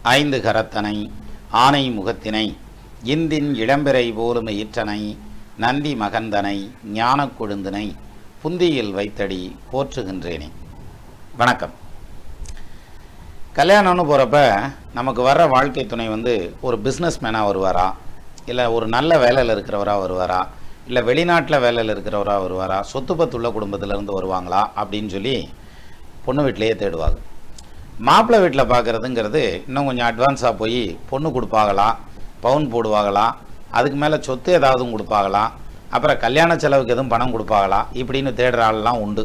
ஐந்து கரத்தனை ஆனை முகத்தினை இந்தின் இளம்பிறை போலும் ஈற்றனை நந்தி மகந்தனை ஞானக் கொழுந்தினை புந்தியில் வைத்தடி போற்றுகின்றேனே வணக்கம் கல்யாணம்னு போகிறப்ப நமக்கு வர்ற வாழ்க்கை துணை வந்து ஒரு பிஸ்னஸ் மேனாக வருவாரா இல்லை ஒரு நல்ல வேலையில் இருக்கிறவரா வருவாரா இல்லை வெளிநாட்டில் வேலையில் இருக்கிறவரா வருவாரா சொத்து பத்துள்ள குடும்பத்திலேருந்து வருவாங்களா அப்படின்னு சொல்லி பொண்ணு வீட்டிலேயே தேடுவாங்க மாப்பிள்ளை வீட்டில் பார்க்குறதுங்கிறது இன்னும் கொஞ்சம் அட்வான்ஸாக போய் பொண்ணு கொடுப்பாங்களா பவுன் போடுவாங்களா அதுக்கு மேலே சொத்து ஏதாவது கொடுப்பாங்களா அப்புறம் கல்யாண செலவுக்கு எதுவும் பணம் கொடுப்பாங்களா இப்படின்னு தேடுற ஆள்லாம் உண்டு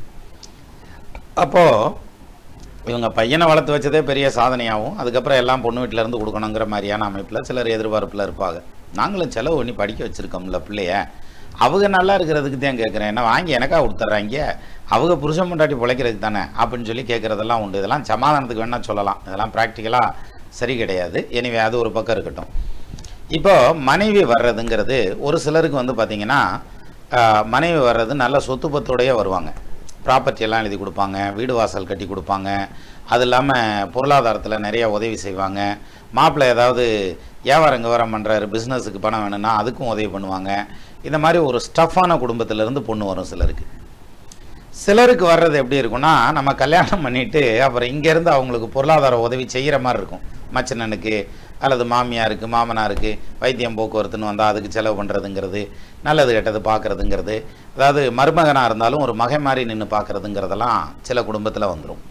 அப்போது இவங்க பையனை வளர்த்து வச்சதே பெரிய சாதனையாகவும் அதுக்கப்புறம் எல்லாம் பொண்ணு வீட்டில் இருந்து கொடுக்கணுங்கிற மாதிரியான அமைப்பில் சிலர் எதிர்பார்ப்பில் இருப்பாங்க நாங்களும் செலவு பண்ணி படிக்க வச்சுருக்கோம்ல பிள்ளைய அவங்க நல்லா இருக்கிறதுக்கு தான் கேட்குறேன் என்ன வாங்கி எனக்கா கொடுத்துட்றாங்க அவங்க புருஷன் முண்டாட்டி பிழைக்கிறதுக்கு தானே அப்படின்னு சொல்லி கேட்குறதெல்லாம் உண்டு இதெல்லாம் சமாதானத்துக்கு வேணால் சொல்லலாம் இதெல்லாம் ப்ராக்டிக்கலாக சரி கிடையாது எனவே அது ஒரு பக்கம் இருக்கட்டும் இப்போ மனைவி வர்றதுங்கிறது ஒரு சிலருக்கு வந்து பார்த்திங்கன்னா ஆஹ், மனைவி வர்றது நல்ல சொத்து பத்தோடையே வருவாங்க ப்ராப்பர்ட்டி எல்லாம் எழுதி கொடுப்பாங்க வீடு வாசல் கட்டி கொடுப்பாங்க அது இல்லாமல் பொருளாதாரத்தில் நிறைய உதவி செய்வாங்க மாப்பிள்ளை ஏதாவது வியாபாரம் வியாபாரம் பண்ணுறாரு பிஸ்னஸுக்கு பணம் வேணும்னா அதுக்கும் உதவி பண்ணுவாங்க இந்த மாதிரி ஒரு ஸ்டஃப்பான குடும்பத்திலேருந்து பொண்ணு வரும் சிலருக்கு சிலருக்கு வர்றது எப்படி இருக்கும்னா நம்ம கல்யாணம் பண்ணிட்டு அப்புறம் இங்கேருந்து அவங்களுக்கு பொருளாதார உதவி செய்கிற மாதிரி இருக்கும் மச்சனனுக்கு அல்லது மாமியாருக்கு மாமனாருக்கு வைத்தியம் போக்குவரத்துன்னு வந்தால் அதுக்கு செலவு பண்ணுறதுங்கிறது நல்லது கெட்டது பார்க்குறதுங்கிறது அதாவது மருமகனாக இருந்தாலும் ஒரு மகன் மாதிரி நின்று பார்க்குறதுங்கிறதெல்லாம் சில குடும்பத்தில் வந்துடும்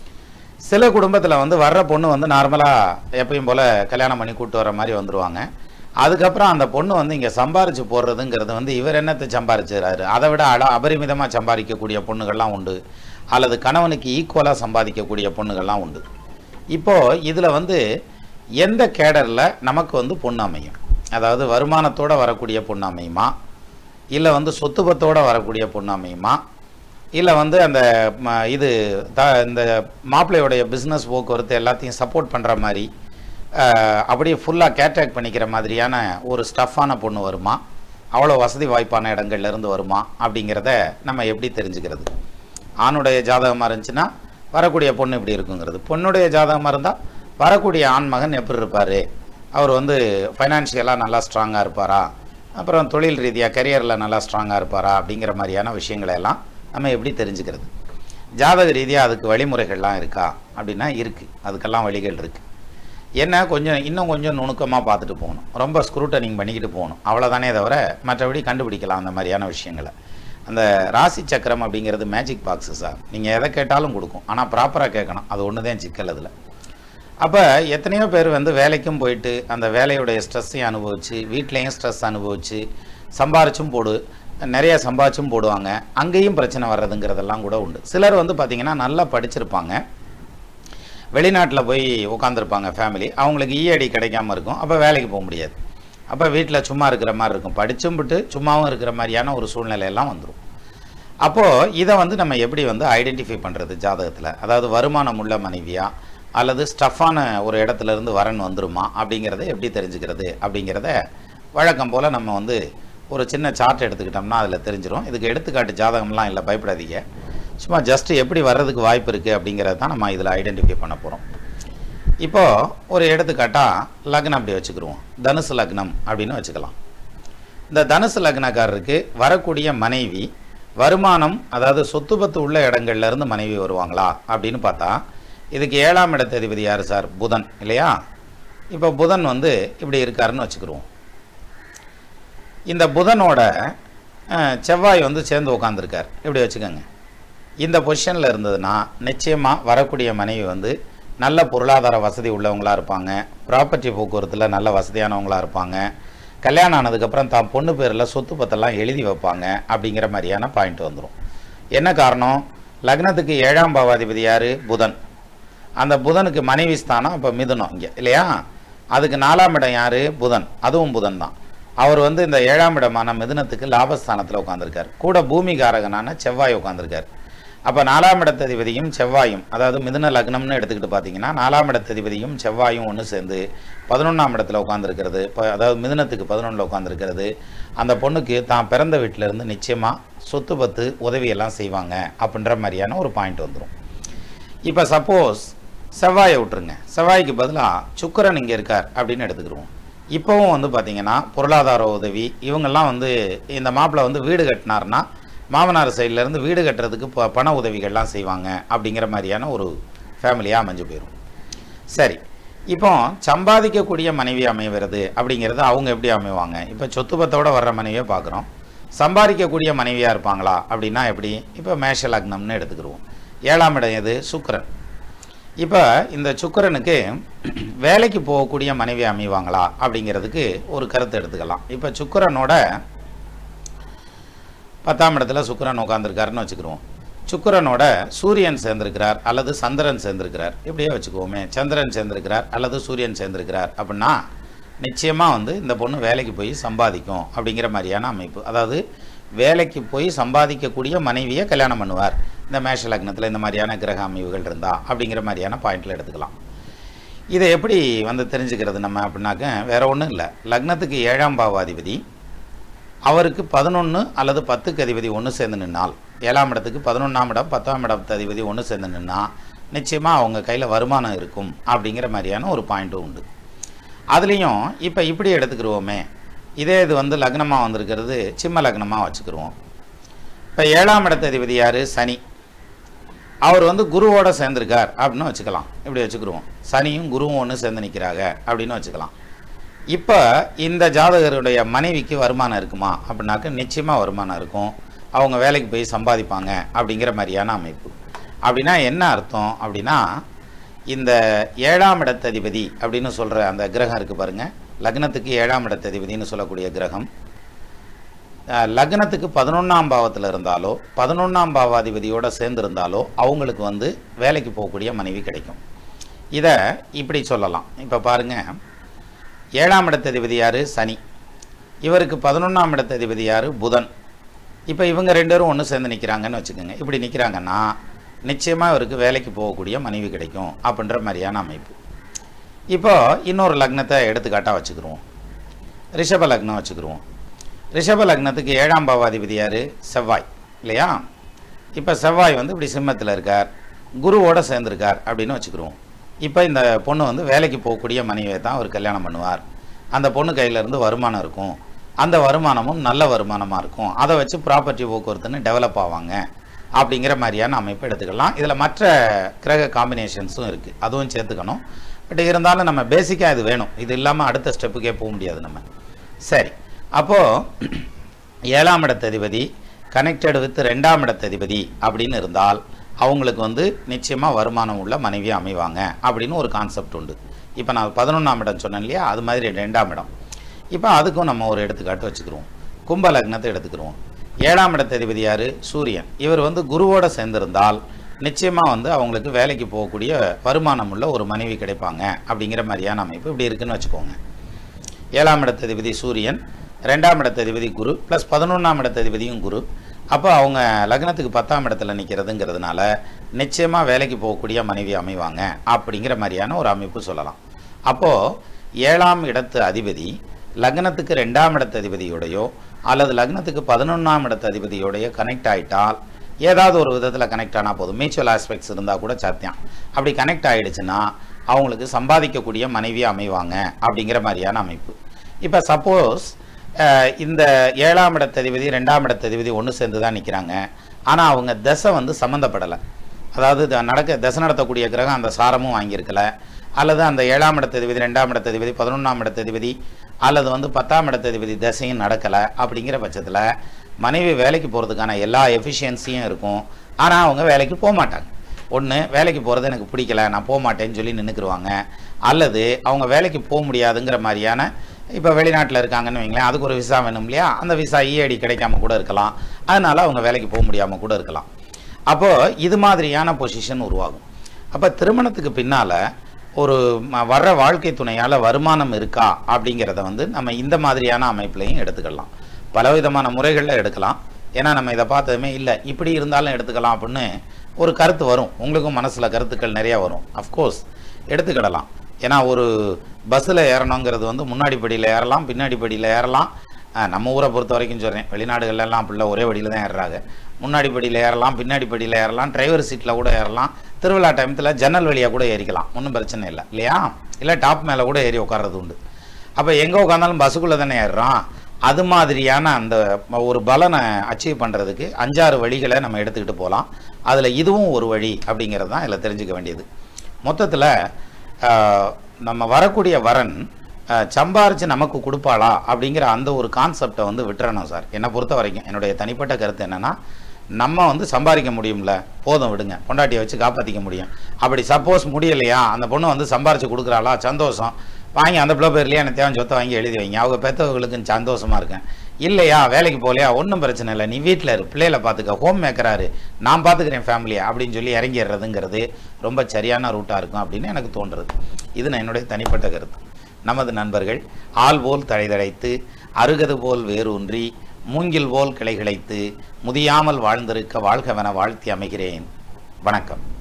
சில குடும்பத்தில் வந்து வர்ற பொண்ணு வந்து நார்மலாக எப்பயும் போல் கல்யாணம் பண்ணி கூட்டு வர மாதிரி வந்துடுவாங்க அதுக்கப்புறம் அந்த பொண்ணு வந்து இங்கே சம்பாரிச்சு போடுறதுங்கிறது வந்து இவர் என்னத்தை சம்பாரிச்சுறாரு அதை விட அட அபரிமிதமாக சம்பாதிக்கக்கூடிய பொண்ணுகள்லாம் உண்டு அல்லது கணவனுக்கு ஈக்குவலாக சம்பாதிக்கக்கூடிய பொண்ணுகள்லாம் உண்டு இப்போது இதில் வந்து எந்த கேடரில் நமக்கு வந்து பொண்ணு அமையும் அதாவது வருமானத்தோட வரக்கூடிய பொண்ணு அமையுமா இல்லை வந்து சொத்து பத்தோட வரக்கூடிய பொண்ணு அமையுமா இல்லை வந்து அந்த ம- இது த இந்த மாப்பிள்ளையோடைய பிஸ்னஸ் போக்குவரத்து எல்லாத்தையும் சப்போர்ட் பண்ணுற மாதிரி அஹ், அப்படியே ஃபுல்லாக கேட்ராக்ட் பண்ணிக்கிற மாதிரியான ஒரு ஸ்டஃப்பான பொண்ணு வருமா அவ்வளோ வசதி வாய்ப்பான இடங்கள்ல இருந்து வருமா அப்படிங்கிறத நம்ம எப்படி தெரிஞ்சுக்கிறது ஆணுடைய ஜாதகமாக இருந்துச்சுன்னா வரக்கூடிய பொண்ணு இப்படி இருக்குங்கிறது பொண்ணுடைய ஜாதகமாக இருந்தால் வரக்கூடிய ஆண் மகன் எப்படி இருப்பார் அவர் வந்து ஃபைனான்ஷியலாக நல்லா ஸ்ட்ராங்காக இருப்பாரா அப்புறம் தொழில் ரீதியாக கரியரில் நல்லா ஸ்ட்ராங்காக இருப்பாரா அப்படிங்கிற மாதிரியான விஷயங்களை எல்லாம் நம்ம எப்படி தெரிஞ்சுக்கிறது ஜாதக ரீதியாக அதுக்கு வழிமுறைகள்லாம் இருக்கா அப்படின்னா இருக்குது அதுக்கெல்லாம் வழிகள் இருக்குது என்ன கொஞ்சம் இன்னும் கொஞ்சம் நுணுக்கமாக பார்த்துட்டு போகணும் ரொம்ப ஸ்க்ரூட்டனிங் பண்ணிக்கிட்டு போகணும் அவ்வளோதானே தவிர மற்றபடி கண்டுபிடிக்கலாம் அந்த மாதிரியான விஷயங்களை அந்த ராசி சக்கரம் அப்படிங்கிறது மேஜிக் பாக்ஸு சார் நீங்கள் எதை கேட்டாலும் கொடுக்கும் ஆனால் ப்ராப்பராக கேட்கணும் அது ஒன்று தான் சிக்கல் அதில் அப்போ எத்தனையோ பேர் வந்து வேலைக்கும் போயிட்டு அந்த வேலையுடைய ஸ்ட்ரெஸ்ஸையும் அனுபவிச்சு வீட்லேயும் ஸ்ட்ரெஸ் அனுபவிச்சு சம்பாரிச்சும் போடு நிறைய சம்பாரிச்சும் போடுவாங்க அங்கேயும் பிரச்சனை வர்றதுங்கிறதெல்லாம் கூட உண்டு சிலர் வந்து பார்த்திங்கன்னா நல்லா படிச்சிருப்பாங்க வெளிநாட்டில் போய் உட்காந்துருப்பாங்க ஃபேமிலி அவங்களுக்கு இஏடி கிடைக்காம இருக்கும் அப்போ வேலைக்கு போக முடியாது அப்போ வீட்டில் சும்மா இருக்கிற மாதிரி இருக்கும் படிச்சும் விட்டு சும்மாவும் இருக்கிற மாதிரியான ஒரு சூழ்நிலையெல்லாம் வந்துடும் அப்போது இதை வந்து நம்ம எப்படி வந்து ஐடென்டிஃபை பண்ணுறது ஜாதகத்தில் அதாவது வருமானம் உள்ள மனைவியா அல்லது ஸ்டஃப்பான ஒரு இடத்துல இருந்து வரன் வந்துருமா அப்படிங்கிறத எப்படி தெரிஞ்சுக்கிறது அப்படிங்கிறத வழக்கம் போல் நம்ம வந்து ஒரு சின்ன சார்ட் எடுத்துக்கிட்டோம்னா அதில் தெரிஞ்சிடும் இதுக்கு எடுத்துக்காட்டு ஜாதகம்லாம் இல்லை பயப்படாதீங்க சும்மா ஜஸ்ட் எப்படி வர்றதுக்கு வாய்ப்பு இருக்குது அப்படிங்கிறத தான் நம்ம இதில் ஐடென்டிஃபை பண்ண போகிறோம் இப்போது ஒரு எடுத்துக்காட்டாக லக்னம் அப்படி வச்சுக்கிருவோம் தனுசு லக்னம் அப்படின்னு வச்சுக்கலாம் இந்த தனுசு லக்னக்காரருக்கு வரக்கூடிய மனைவி வருமானம் அதாவது சொத்து பத்து உள்ள இடங்கள்ல இருந்து மனைவி வருவாங்களா அப்படின்னு பார்த்தா இதுக்கு ஏழாம் இடத்ததிபதி யார் சார் புதன் இல்லையா இப்போ புதன் வந்து இப்படி இருக்காருன்னு வச்சுக்கிருவோம் இந்த புதனோட அஹ், செவ்வாய் வந்து சேர்ந்து உட்காந்துருக்கார் இப்படி வச்சுக்கோங்க இந்த பொசிஷனில் இருந்ததுன்னா நிச்சயமாக வரக்கூடிய மனைவி வந்து நல்ல பொருளாதார வசதி உள்ளவங்களா இருப்பாங்க ப்ராப்பர்ட்டி போக்குவரத்தில் நல்ல வசதியானவங்களா இருப்பாங்க கல்யாணம் ஆனதுக்கப்புறம் தான் பொண்ணு பேரில் சொத்து பத்தெல்லாம் எழுதி வைப்பாங்க அப்படிங்கிற மாதிரியான பாயிண்ட் வந்துடும் என்ன காரணம் லக்னத்துக்கு ஏழாம் பாவாதிபதி யார் புதன் அந்த புதனுக்கு மனைவி ஸ்தானம் இப்போ மிதுனம் இங்கே இல்லையா அதுக்கு நாலாம் இடம் யார் புதன் அதுவும் புதன் தான் அவர் வந்து இந்த ஏழாம் இடமான மிதுனத்துக்கு லாபஸ்தானத்தில் உட்காந்துருக்கார் கூட பூமிகாரகனான செவ்வாய் உட்காந்துருக்கார் அப்போ நாலாம் இடத்ததிபதியும் செவ்வாயும் அதாவது மிதுன லக்னம்னு எடுத்துக்கிட்டு பார்த்தீங்கன்னா நாலாம் இடத்ததிபதியும் செவ்வாயும் ஒன்று சேர்ந்து பதினொன்றாம் இடத்துல உட்காந்துருக்கிறது இப்போ அதாவது மிதுனத்துக்கு பதினொன்றில் உட்காந்துருக்கிறது அந்த பொண்ணுக்கு தான் பிறந்த வீட்டில இருந்து நிச்சயமாக சொத்து பத்து உதவியெல்லாம் செய்வாங்க அப்படின்ற மாதிரியான ஒரு பாயிண்ட் வந்துடும் இப்போ சப்போஸ் செவ்வாயை விட்டுருங்க செவ்வாய்க்கு பதிலாக சுக்கிரன் இங்கே இருக்கார் அப்படின்னு எடுத்துக்கிடுவோம் இப்போவும் வந்து பார்த்தீங்கன்னா பொருளாதார உதவி இவங்கெல்லாம் வந்து இந்த மாப்பிள்ளை வந்து வீடு கட்டினார்னா மாமனார் சைட்லேருந்து வீடு கட்டுறதுக்கு ப பண உதவிகள்லாம் செய்வாங்க அப்படிங்கிற மாதிரியான ஒரு ஃபேமிலியாக அமைஞ்சு போயிடும் சரி இப்போ சம்பாதிக்கக்கூடிய மனைவி அமைவது அப்படிங்கிறது அவங்க எப்படி அமைவாங்க இப்போ சொத்து பத்தோட வர்ற மனைவியை பார்க்குறோம் சம்பாதிக்கக்கூடிய மனைவியாக இருப்பாங்களா அப்படின்னா எப்படி இப்போ மேஷ லக்னம்னு எடுத்துக்கிடுவோம் ஏழாம் இடம் எது சுக்கிரன் இப்போ இந்த சுக்கிரனுக்கு வேலைக்கு போகக்கூடிய மனைவி அமைவாங்களா அப்படிங்கிறதுக்கு ஒரு கருத்து எடுத்துக்கலாம் இப்போ சுக்கிரனோட பத்தாம் இடத்துல சுக்கிரன் உட்காந்துருக்காருன்னு வச்சுக்கிருவோம் சுக்கிரனோட சூரியன் சேர்ந்திருக்கிறார் அல்லது சந்திரன் சேர்ந்திருக்கிறார் இப்படியே வச்சுக்குவோமே சந்திரன் சேர்ந்திருக்கிறார் அல்லது சூரியன் சேர்ந்திருக்கிறார் அப்படின்னா நிச்சயமாக வந்து இந்த பொண்ணு வேலைக்கு போய் சம்பாதிக்கும் அப்படிங்கிற மாதிரியான அமைப்பு அதாவது வேலைக்கு போய் சம்பாதிக்கக்கூடிய மனைவியை கல்யாணம் பண்ணுவார் இந்த மேஷ லக்னத்தில் இந்த மாதிரியான கிரக அமைவுகள் இருந்தா அப்படிங்கிற மாதிரியான பாயிண்டில் எடுத்துக்கலாம் இதை எப்படி வந்து தெரிஞ்சுக்கிறது நம்ம அப்படின்னாக்க வேற ஒன்றும் இல்லை லக்னத்துக்கு ஏழாம் பாவாதிபதி அவருக்கு பதினொன்று அல்லது பத்துக்கு அதிபதி ஒன்று சேர்ந்து நின்னால் ஏழாம் இடத்துக்கு பதினொன்றாம் இடம் பத்தாம் இடத்து அதிபதி ஒன்று சேர்ந்து நின்னா நிச்சயமாக அவங்க கையில் வருமானம் இருக்கும் அப்படிங்கிற மாதிரியான ஒரு பாயிண்ட்டும் உண்டு அதுலேயும் இப்போ இப்படி எடுத்துக்கிருவோமே இதே இது வந்து லக்னமாக வந்திருக்கிறது சிம்ம லக்னமாக வச்சுக்கிருவோம் இப்போ ஏழாம் இடத்து அதிபதி யார் சனி அவர் வந்து குருவோட சேர்ந்திருக்கார் அப்படின்னு வச்சுக்கலாம் இப்படி வச்சுக்கிருவோம் சனியும் குருவும் ஒன்று சேர்ந்து நிற்கிறாங்க அப்படின்னு வச்சுக்கலாம் இப்போ இந்த ஜாதகருடைய மனைவிக்கு வருமானம் இருக்குமா அப்படின்னாக்க நிச்சயமாக வருமானம் இருக்கும் அவங்க வேலைக்கு போய் சம்பாதிப்பாங்க அப்படிங்கிற மாதிரியான அமைப்பு அப்படின்னா என்ன அர்த்தம் அப்படின்னா இந்த ஏழாம் இடத்ததிபதி அப்படின்னு சொல்கிற அந்த கிரகம் இருக்குது பாருங்கள் லக்னத்துக்கு ஏழாம் இடத்ததிபதினு சொல்லக்கூடிய கிரகம் அஹ், லக்னத்துக்கு பதினொன்றாம் பாவத்தில் இருந்தாலோ பதினொன்றாம் பாவாதிபதியோட சேர்ந்திருந்தாலோ அவங்களுக்கு வந்து வேலைக்கு போகக்கூடிய மனைவி கிடைக்கும் இதை இப்படி சொல்லலாம் இப்போ பாருங்கள் ஏழாம் இடத்ததிபதி யார் சனி இவருக்கு பதினொன்றாம் இடத்ததிபதி யார் புதன் இப்போ இவங்க ரெண்டு பேரும் ஒன்று சேர்ந்து நிற்கிறாங்கன்னு வச்சுக்கோங்க இப்படி நிற்கிறாங்கன்னா நிச்சயமாக இவருக்கு வேலைக்கு போகக்கூடிய மனைவி கிடைக்கும் அப்படின்ற மாதிரியான அமைப்பு இப்போ இன்னொரு லக்னத்தை எடுத்துக்காட்டாக வச்சுக்கிருவோம் ரிஷப லக்னம் வச்சுக்கிருவோம் ரிஷப லக்னத்துக்கு ஏழாம் பாவாதிபதி யார் செவ்வாய் இல்லையா இப்போ செவ்வாய் வந்து இப்படி சிம்மத்தில் இருக்கார் குருவோட சேர்ந்திருக்கார் அப்படின்னு வச்சுக்கிருவோம் இப்போ இந்த பொண்ணு வந்து வேலைக்கு போகக்கூடிய மனைவியை தான் அவர் கல்யாணம் பண்ணுவார் அந்த பொண்ணு கையிலேருந்து வருமானம் இருக்கும் அந்த வருமானமும் நல்ல வருமானமாக இருக்கும் அதை வச்சு ப்ராப்பர்ட்டி போக்குவரத்துன்னு டெவலப் ஆவாங்க அப்படிங்கிற மாதிரியான அமைப்பு எடுத்துக்கலாம் இதில் மற்ற கிரக காம்பினேஷன்ஸும் இருக்குது அதுவும் சேர்த்துக்கணும் பட் இருந்தாலும் நம்ம பேசிக்காக இது வேணும் இது இல்லாமல் அடுத்த ஸ்டெப்புக்கே போக முடியாது நம்ம சரி அப்போது ஏழாம் இடத்ததிபதி கனெக்டட் வித் ரெண்டாம் இடத்ததிபதி அப்படின்னு இருந்தால் அவங்களுக்கு வந்து நிச்சயமாக வருமானம் உள்ள மனைவி அமைவாங்க அப்படின்னு ஒரு கான்செப்ட் உண்டு இப்போ நான் பதினொன்றாம் இடம் சொன்னேன் இல்லையா அது மாதிரி ரெண்டாம் இடம் இப்போ அதுக்கும் நம்ம ஒரு எடுத்துக்காட்டு வச்சுக்கிறோம் கும்ப லக்னத்தை எடுத்துக்கிறோம் ஏழாம் இடத்ததிபதி யார் சூரியன் இவர் வந்து குருவோட சேர்ந்திருந்தால் நிச்சயமாக வந்து அவங்களுக்கு வேலைக்கு போகக்கூடிய வருமானம் உள்ள ஒரு மனைவி கிடைப்பாங்க அப்படிங்கிற மாதிரியான அமைப்பு இப்படி இருக்குன்னு வச்சுக்கோங்க ஏழாம் இடத்ததிபதி சூரியன் ரெண்டாம் இடத்ததிபதி குரு ப்ளஸ் பதினொன்றாம் இடத்ததிபதியும் குரு அப்போ அவங்க லக்னத்துக்கு பத்தாம் இடத்துல நிற்கிறதுங்கிறதுனால நிச்சயமாக வேலைக்கு போகக்கூடிய மனைவி அமைவாங்க அப்படிங்கிற மாதிரியான ஒரு அமைப்பு சொல்லலாம் அப்போது ஏழாம் இடத்து அதிபதி லக்னத்துக்கு ரெண்டாம் இடத்து அதிபதியோடையோ அல்லது லக்னத்துக்கு பதினொன்றாம் இடத்து அதிபதியோடையோ கனெக்ட் ஆயிட்டால் ஏதாவது ஒரு விதத்தில் கனெக்ட் ஆனால் போதும் மியூச்சுவல் ஆஸ்பெக்ட்ஸ் இருந்தால் கூட சாத்தியம் அப்படி கனெக்ட் ஆகிடுச்சுன்னா அவங்களுக்கு சம்பாதிக்கக்கூடிய மனைவி அமைவாங்க அப்படிங்கிற மாதிரியான அமைப்பு இப்போ சப்போஸ் இந்த ஏழாம் இடத்ததிபதி ரெண்டாம் இடத்ததிபதி ஒன்று சேர்ந்து தான் நிற்கிறாங்க ஆனால் அவங்க தசை வந்து சம்மந்தப்படலை அதாவது த- நடக்க தசை நடத்தக்கூடிய கிரகம் அந்த சாரமும் வாங்கியிருக்கல அல்லது அந்த ஏழாம் இடத்ததிபதி ரெண்டாம் இடத்ததிபதி பதினொன்றாம் இடத்ததிபதி அல்லது வந்து பத்தாம் இடத்ததிபதி தசையும் நடக்கலை அப்படிங்கிற பட்சத்தில் மனைவி வேலைக்கு போகிறதுக்கான எல்லா எஃபிஷியன்சியும் இருக்கும் ஆனால் அவங்க வேலைக்கு போக மாட்டாங்க ஒன்று வேலைக்கு போகிறது எனக்கு பிடிக்கல நான் போக மாட்டேன்னு சொல்லி நின்றுக்குருவாங்க அல்லது அவங்க வேலைக்கு போக முடியாதுங்கிற மாதிரியான இப்போ வெளிநாட்டில் இருக்காங்கன்னு வைங்களேன் அதுக்கு ஒரு விசா வேணும் இல்லையா அந்த விசா இஐடி கிடைக்காம கூட இருக்கலாம் அதனால அவங்க வேலைக்கு போக முடியாமல் கூட இருக்கலாம் அப்போது இது மாதிரியான பொசிஷன் உருவாகும் அப்போ திருமணத்துக்கு பின்னால் ஒரு ம- வர்ற வாழ்க்கை துணையால் வருமானம் இருக்கா அப்படிங்கிறத வந்து நம்ம இந்த மாதிரியான அமைப்புலையும் எடுத்துக்கலாம் பலவிதமான முறைகளில் எடுக்கலாம் ஏன்னா நம்ம இதை பார்த்ததுமே இல்லை இப்படி இருந்தாலும் எடுத்துக்கலாம் அப்படின்னு ஒரு கருத்து வரும் உங்களுக்கும் மனசில் கருத்துக்கள் நிறையா வரும் அஃப்கோர்ஸ் எடுத்துக்கிடலாம் ஏன்னா ஒரு பஸ்ஸில் ஏறணுங்கிறது வந்து முன்னாடி படியில் ஏறலாம் பின்னாடி படியில் ஏறலாம் அஹ், நம்ம ஊரை பொறுத்த வரைக்கும் சொல்கிறேன் வெளிநாடுகள்ல எல்லாம் அப்படிலாம் ஒரே வழியில் தான் ஏறுறாங்க முன்னாடி படியில் ஏறலாம் பின்னாடி படியில் ஏறலாம் டிரைவர் சீட்டில் கூட ஏறலாம் திருவிழா டைமத்தில் ஜன்னல் வழியாக கூட ஏறிக்கலாம் ஒன்றும் பிரச்சனை இல்லை இல்லையா இல்லை டாப் மேலே கூட ஏறி உட்கார்றது உண்டு அப்போ எங்கே உட்காந்தாலும் பஸ்ஸுக்குள்ளே தானே ஏறுறோம் அது மாதிரியான அந்த ஒரு பலனை அச்சீவ் பண்ணுறதுக்கு அஞ்சாறு வழிகளை நம்ம எடுத்துக்கிட்டு போகலாம் அதில் இதுவும் ஒரு வழி அப்படிங்கிறது தான் இதில் தெரிஞ்சுக்க வேண்டியது மொத்தத்தில் நம்ம வரக்கூடிய வரன் ஆஹ், சம்பாரிச்சு நமக்கு கொடுப்பாளா அப்படிங்கிற அந்த ஒரு கான்செப்டை வந்து விட்டுறணும் சார் என்னை பொறுத்த வரைக்கும் என்னுடைய தனிப்பட்ட கருத்து என்னென்னா நம்ம வந்து சம்பாதிக்க முடியும்ல போதும் விடுங்க பொண்டாட்டியை வச்சு காப்பாற்றிக்க முடியும் அப்படி சப்போஸ் முடியலையா அந்த பொண்ணு வந்து சம்பாரிச்சு கொடுக்குறாளா சந்தோஷம் வாங்கி அந்த பிள்ளை பேர்லையே எனக்கு தேவை சொத்தை வாங்கி எழுதி வைங்க அவங்க பெற்றவங்களுக்கு சந்தோஷமா இருக்கேன் இல்லையா வேலைக்கு போகலையா ஒன்றும் பிரச்சனை இல்லை நீ வீட்டில் இரு பிள்ளைகளை பார்த்துக்க ஹோம் மேக்கராரு நான் பார்த்துக்கிறேன் ஃபேமிலியை அப்படின்னு சொல்லி இறங்கிடுறதுங்கிறது ரொம்ப சரியான ரூட்டாக இருக்கும் அப்படின்னு எனக்கு தோன்றுறது இது நான் என்னுடைய தனிப்பட்ட கருத்து நமது நண்பர்கள் ஆள் போல் தழைதழைத்து அருகது போல் வேரூன்றி மூங்கில் போல் கிளைகிழைத்து முதியாமல் வாழ்ந்திருக்க வாழ்கவென வாழ்த்தி அமைகிறேன் வணக்கம்